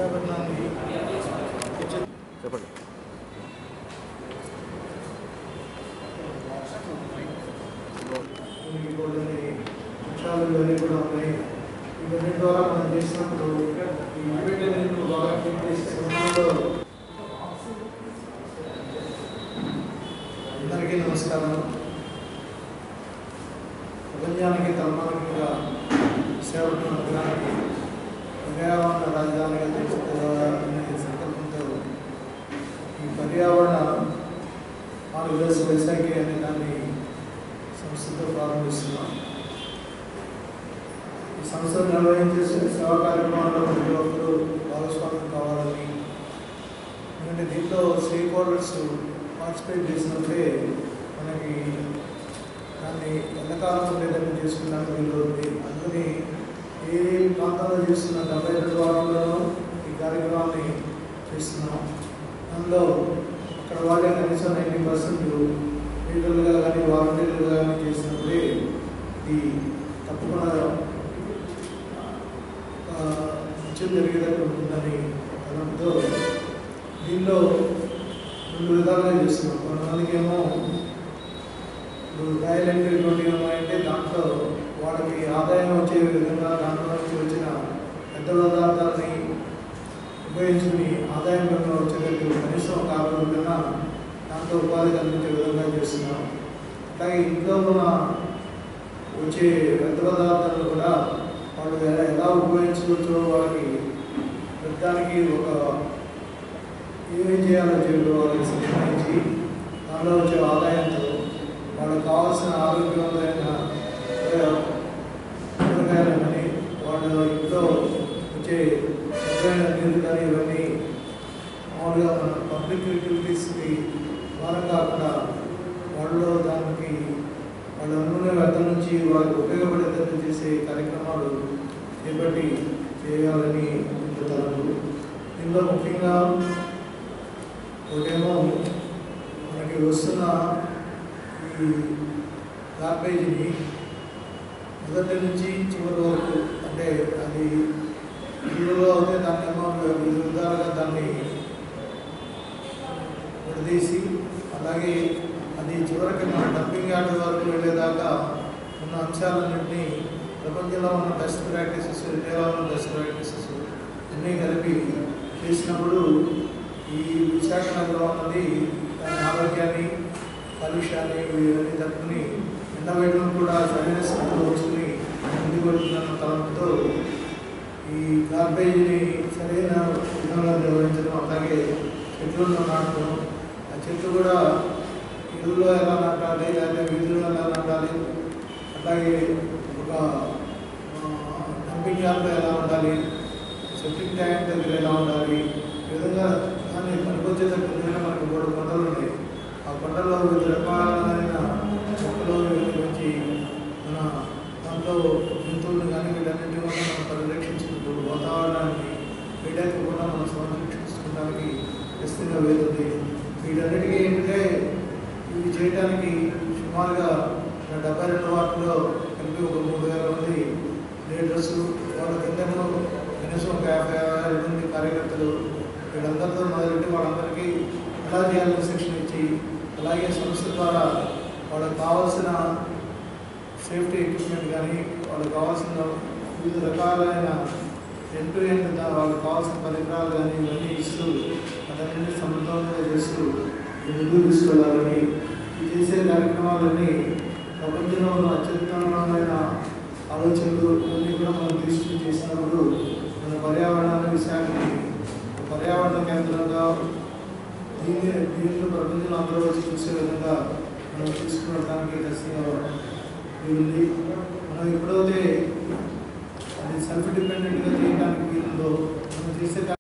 విశాఖపట్నాన్ని చెప్పండి కొన్ని కొన్ని అంశాలు ఇవన్నీ కూడా ఉన్నాయి ఇవన్నీ ద్వారా మనం చేసినప్పుడు ఈ ఈవెంట్ అనేది బాగా క్లీన్ చేసే సమయంలో అందరికీ నమస్కారం ప్రపంచానికి తలమానికంగా విశాఖపట్నం నగరానికి పర్యావరణ రాజధానిగా తీర్చిదిద్దాలనే సంకల్పంతో ఈ పర్యావరణ ఆరు వేల వైశాఖి అనే దాన్ని సంస్థతో ప్రారంభిస్తున్నాం ఈ సంస్థ నిర్వహించే సేవా కార్యక్రమాల్లో ప్రతి ఒక్కరూ భాగస్వామ్యం కావాలని ఎందుకంటే దీంట్లో స్టేక్ హోల్డర్స్ పార్టిసిపేట్ చేసినప్పుడే మనకి దాన్ని ఎంతకాలం ఉండేటట్టు చేసుకున్నాక వీలుంది అందుకని ఏ ప్రాంతంలో చేస్తున్న డెబ్బై రెండు వారంలోనూ ఈ కార్యక్రమాన్ని చేస్తున్నాం అందులో అక్కడ వాడే కనీసం నైంటీ పర్సెంట్ లీడర్లుగా కానీ వాలంటీర్లుగా కానీ చేసినప్పుడే ఈ తప్పకుండా ఆ, మంచి జరిగేటట్టు ఉంటుందని తలంతో దీనిలో రెండు విధాలుగా చేస్తున్నాం కొంతమందికి ఏమో ఇప్పుడు రాయల్ ఎన్ఫీల్డ్ ట్వంటీ ఉన్నాయంటే దాంట్లో వాళ్ళకి ఆదాయం వచ్చే విధంగా దాంట్లో నుంచి వచ్చిన పెద్ద పదార్థాలని ఉపయోగించుకుని ఆదాయం కన్నా వచ్చేటట్టు కనీసం ఒక యాభై కన్నా దాంట్లో ఉపాధి కల్పించే విధంగా చేస్తున్నాం అలాగే ఇంట్లో ఉన్న వచ్చే వ్యర్థ పదార్థాలు కూడా వాళ్ళు ఎలా ఎలా ఉపయోగించుకోవచ్చో వాళ్ళకి ప్రతిదానికి ఒక ఏమేం చేయాలో చెప్పి వాళ్ళకి శిక్షణ ఇచ్చి దానిలో వచ్చే ఆదాయంతో వాళ్ళకి కావాల్సిన ఆరోగ్యవంతమైన కూరగాయలు కానీ వాళ్ళ ఇంట్లో వచ్చే ఎప్పుడైనా నీళ్ళు కానీ ఇవన్నీ మామూలుగా మన పబ్లిక్ యూటిలిటీస్కి భారం కాకుండా వాళ్ళు దానికి వాళ్ళ అనుకునే వ్యర్థం నుంచి వాళ్ళకి ఉపయోగపడేటట్టు చేసే కార్యక్రమాలు చేపట్టి చేయాలని తలపు దీనిలో ముఖ్యంగా ఒకటేమో మనకి వస్తున్న ఈ గార్బేజ్ని మొదటి నుంచి చివరి వరకు అంటే అది ఇల్లులో అయితే దాన్ని ఏమో వివిధ విధాలుగా దాన్ని విడదీసి అలాగే అది చివరికి మన డంపింగ్ యార్డ్ వరకు వెళ్ళేదాకా ఉన్న అంశాలన్నింటినీ ప్రపంచంలో ఉన్న బెస్ట్ ప్రాక్టీసెస్ ఇండియాలో ఉన్న బెస్ట్ ప్రాక్టీసెస్ అన్నీ కలిపి చేసినప్పుడు ఈ విశాఖ నగరం అన్నది దాని ఆరోగ్యాన్ని కాలుష్యాన్ని ఇవన్నీ తట్టుకుని ఎండవేయడం కూడా సరైన స్థితిలో వచ్చుకుని ముందుకు వెళ్తున్న తలంతో ఈ గార్బేజ్ని సరైన విధంగా నిర్వహించడం అలాగే చెట్లను నాటడం ఆ చెట్లు కూడా ఇల్లులో ఎలా నాటాలి లేదా వీధుల్లో ఎలా నాటాలి అట్లాగే ఒక డంపింగ్ యార్డ్లో ఎలా ఉండాలి సెప్టిక్ ట్యాంక్ దగ్గర ఎలా ఉండాలి ఈ విధంగా దాన్ని పనికొచ్చేటట్టు విధంగా మనకు మూడు కొండలు ఉన్నాయి ఆ కొండల్లో వివిధ రకాలైన మొక్కలు గురించి మన దాంట్లో జంతువులను కానీ వీటన్నింటినీ కూడా మనం పరిరక్షించుకుంటూ వాతావరణాన్ని వీటన్నిటి కూడా మనం సంరక్షించుకోవడానికి విస్తృతంగా వేరుంది వీటన్నిటికీ ఏంటంటే ఇవి చేయడానికి సుమారుగా డెబ్బై రెండు వాటిలో కలిపి ఒక మూడు వేల మంది లీడర్స్ వాళ్ళ కిందను కనీసం ఒక యాభై ఆరు మంది కార్యకర్తలు వీళ్ళందరితో మొదలెట్టి వాళ్ళందరికీ ఎలా చేయాలని శిక్షణ ఇచ్చి అలాగే సంస్థ ద్వారా వాళ్ళకి కావాల్సిన సేఫ్టీ ఎక్విప్మెంట్ కానీ వాళ్ళకి కావాల్సిన వివిధ రకాలైన ఎంటు ఎండ్ వాళ్ళకి కావాల్సిన పరికరాలు కానీ ఇవన్నీ ఇస్తూ అతన్ని సమర్థవంతంగా చేస్తూ ముందుకు తీసుకెళ్ళాలని ఈ చేసే కార్యక్రమాలన్నీ ప్రపంచంలో ఉన్న అత్యుత్తమమైన ఆలోచనలు ఇవన్నీ కూడా మనం దృష్టి చేసినప్పుడు మన పర్యావరణాన్ని విశాఖని ఒక పర్యావరణ కేంద్రంగా దీన్ని దీంట్లో ప్రపంచంలో అందరూ వచ్చి చూసే విధంగా మనం తీసుకురావడానికి ఖచ్చితంగా వీలుంది మనం ఎప్పుడైతే అది సెల్ఫ్ డిపెండెంట్గా చేయడానికి వీలుందో మనం చేసే